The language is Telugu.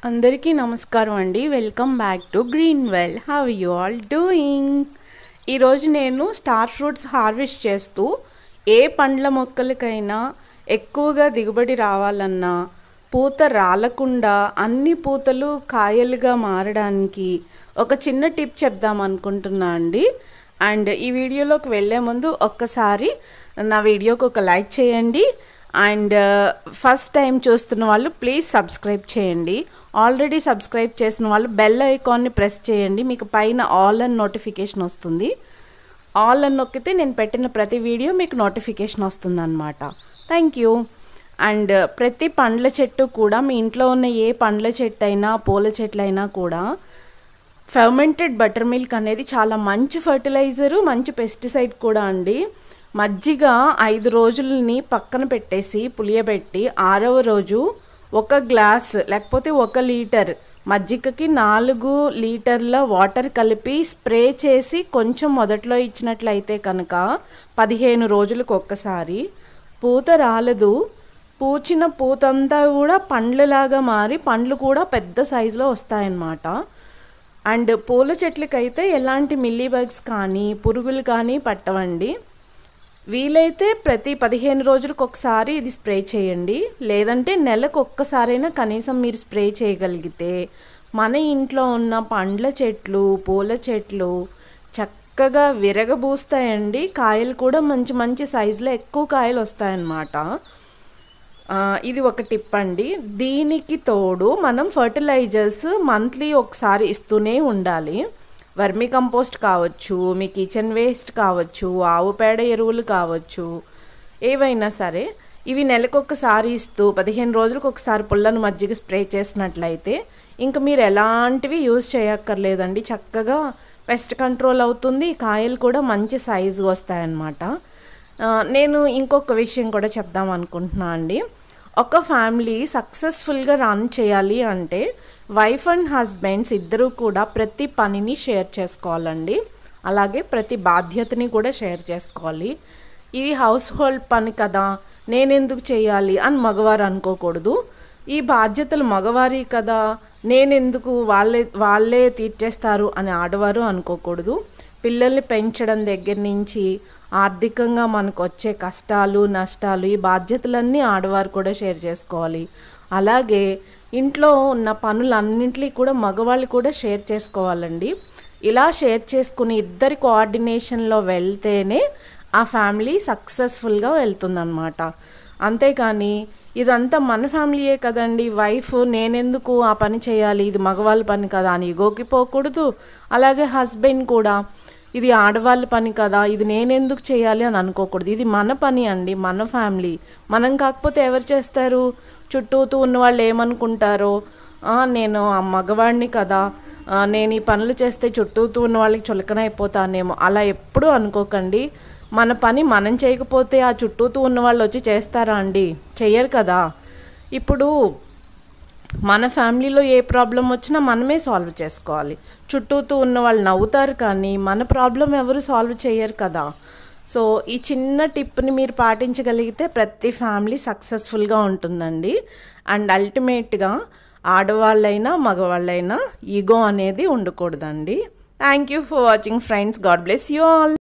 అందరికీ నమస్కారం అండి welcome back to green well how you all doing ఈరోజు నేను స్టార్ ఫ్రూట్స్ హార్వెస్ట్ చేస్తూ ఏ పండ్ల మొక్కలకైనా ఎక్కువగా దిగుబడి రావాలన్నా పూత రాలకుండా అన్ని పూతలు కాయలుగా మారడానికి ఒక చిన్న టిప్ చెప్దాం అనుకుంటున్నా అండి అండ్ ఈ వీడియోలోకి వెళ్ళే ముందు ఒక్కసారి నా వీడియోకి ఒక లైక్ చేయండి అండ్ ఫస్ట్ టైం చూస్తున్న వాళ్ళు ప్లీజ్ సబ్స్క్రైబ్ చేయండి ఆల్రెడీ సబ్స్క్రైబ్ చేసిన వాళ్ళు బెల్ ఐకాన్ని ప్రెస్ చేయండి మీకు పైన ఆల్ అని నోటిఫికేషన్ వస్తుంది ఆల్ అని నొక్కితే నేను పెట్టిన ప్రతి వీడియో మీకు నోటిఫికేషన్ వస్తుంది అనమాట థ్యాంక్ యూ అండ్ ప్రతి పండ్ల చెట్టు కూడా మీ ఇంట్లో ఉన్న ఏ పండ్ల చెట్టు అయినా పూల చెట్లు అయినా కూడా ఫర్మెంటెడ్ బటర్ మిల్క్ అనేది చాలా మంచి ఫర్టిలైజరు మంచి పెస్టిసైడ్ కూడా అండి మజ్జిగ ఐదు రోజులని పక్కన పెట్టేసి పులియబెట్టి ఆరవ రోజు ఒక గ్లాస్ లేకపోతే ఒక లీటర్ మజ్జిగకి నాలుగు లీటర్ల వాటర్ కలిపి స్ప్రే చేసి కొంచెం మొదట్లో ఇచ్చినట్లయితే కనుక పదిహేను రోజులకు ఒక్కసారి పూత రాలదు పూచిన పూతంతా కూడా పండ్లలాగా మారి పండ్లు కూడా పెద్ద సైజులో వస్తాయన్నమాట అండ్ పూల చెట్లకైతే ఎలాంటి మిల్లీ బగ్స్ కానీ పురుగులు కానీ పట్టవండి వీలైతే ప్రతి పదిహేను రోజులకు ఒకసారి ఇది స్ప్రే చేయండి లేదంటే నెలకు ఒక్కసారైనా కనీసం మీరు స్ప్రే చేయగలిగితే మన ఇంట్లో ఉన్న పండ్ల చెట్లు పూల చెట్లు చక్కగా విరగబూస్తాయండి కాయలు కూడా మంచి మంచి సైజులో ఎక్కువ కాయలు వస్తాయన్నమాట ఇది ఒక టిప్ అండి దీనికి తోడు మనం ఫర్టిలైజర్స్ మంత్లీ ఒకసారి ఇస్తూనే ఉండాలి వర్మి కంపోస్ట్ కావచ్చు మీ కిచెన్ వేస్ట్ కావచ్చు ఆవు పేడ ఎరువులు కావచ్చు ఏవైనా సరే ఇవి నెలకొకసారి ఇస్తూ పదిహేను రోజులకు ఒకసారి పుల్లను మజ్జిగ స్ప్రే చేసినట్లయితే ఇంకా మీరు ఎలాంటివి యూజ్ చేయక్కర్లేదండి చక్కగా పెస్ట్ కంట్రోల్ అవుతుంది కాయలు కూడా మంచి సైజు వస్తాయన్నమాట నేను ఇంకొక విషయం కూడా చెప్దాం అనుకుంటున్నా అండి ఒక ఫ్యామిలీ సక్సెస్ఫుల్గా రన్ చేయాలి అంటే వైఫ్ అండ్ హస్బెండ్స్ ఇద్దరూ కూడా ప్రతి పనిని షేర్ చేసుకోవాలండి అలాగే ప్రతి బాధ్యతని కూడా షేర్ చేసుకోవాలి ఇది హౌస్ హోల్డ్ పని కదా నేను ఎందుకు చేయాలి అని మగవారు అనుకోకూడదు ఈ బాధ్యతలు మగవారి కదా నేనెందుకు వాళ్ళే వాళ్ళే తీర్చేస్తారు అని ఆడవారు అనుకోకూడదు పిల్లల్ని పెంచడం దగ్గర నుంచి ఆర్థికంగా మనకు వచ్చే కష్టాలు నష్టాలు ఈ బాధ్యతలన్నీ ఆడవారు కూడా షేర్ చేసుకోవాలి అలాగే ఇంట్లో ఉన్న పనులన్నింటినీ కూడా మగవాళ్ళు కూడా షేర్ చేసుకోవాలండి ఇలా షేర్ చేసుకుని ఇద్దరి కోఆర్డినేషన్లో వెళ్తేనే ఆ ఫ్యామిలీ సక్సెస్ఫుల్గా వెళ్తుందన్నమాట అంతేకాని ఇదంతా మన ఫ్యామిలీయే కదండి వైఫ్ నేనెందుకు ఆ పని చేయాలి ఇది మగవాళ్ళ పని కదా అని ఇగోకి పోకూడదు అలాగే హస్బెండ్ కూడా ఇది ఆడవాళ్ళ పని కదా ఇది నేనెందుకు చేయాలి అని అనుకోకూడదు ఇది మన పని అండి మన ఫ్యామిలీ మనం కాకపోతే ఎవరు చేస్తారు చుట్టూతూ ఉన్న వాళ్ళు ఏమనుకుంటారో నేను ఆ మగవాడిని కదా నేను ఈ పనులు చేస్తే చుట్టూతూ ఉన్న వాళ్ళకి చులకనైపోతానేమో అలా ఎప్పుడూ అనుకోకండి మన పని మనం చేయకపోతే ఆ చుట్టూతూ ఉన్న వాళ్ళు వచ్చి చేస్తారా అండి చెయ్యరు కదా ఇప్పుడు మన ఫ్యామిలీలో ఏ ప్రాబ్లం వచ్చినా మనమే సాల్వ్ చేసుకోవాలి చుట్టూతూ ఉన్న వాళ్ళు నవ్వుతారు కానీ మన ప్రాబ్లం ఎవరు సాల్వ్ చేయరు కదా సో ఈ చిన్న టిప్ని మీరు పాటించగలిగితే ప్రతి ఫ్యామిలీ సక్సెస్ఫుల్గా ఉంటుందండి అండ్ అల్టిమేట్గా ఆడవాళ్ళైనా మగవాళ్ళైనా ఈగో అనేది ఉండకూడదండి thank you for watching friends god bless you all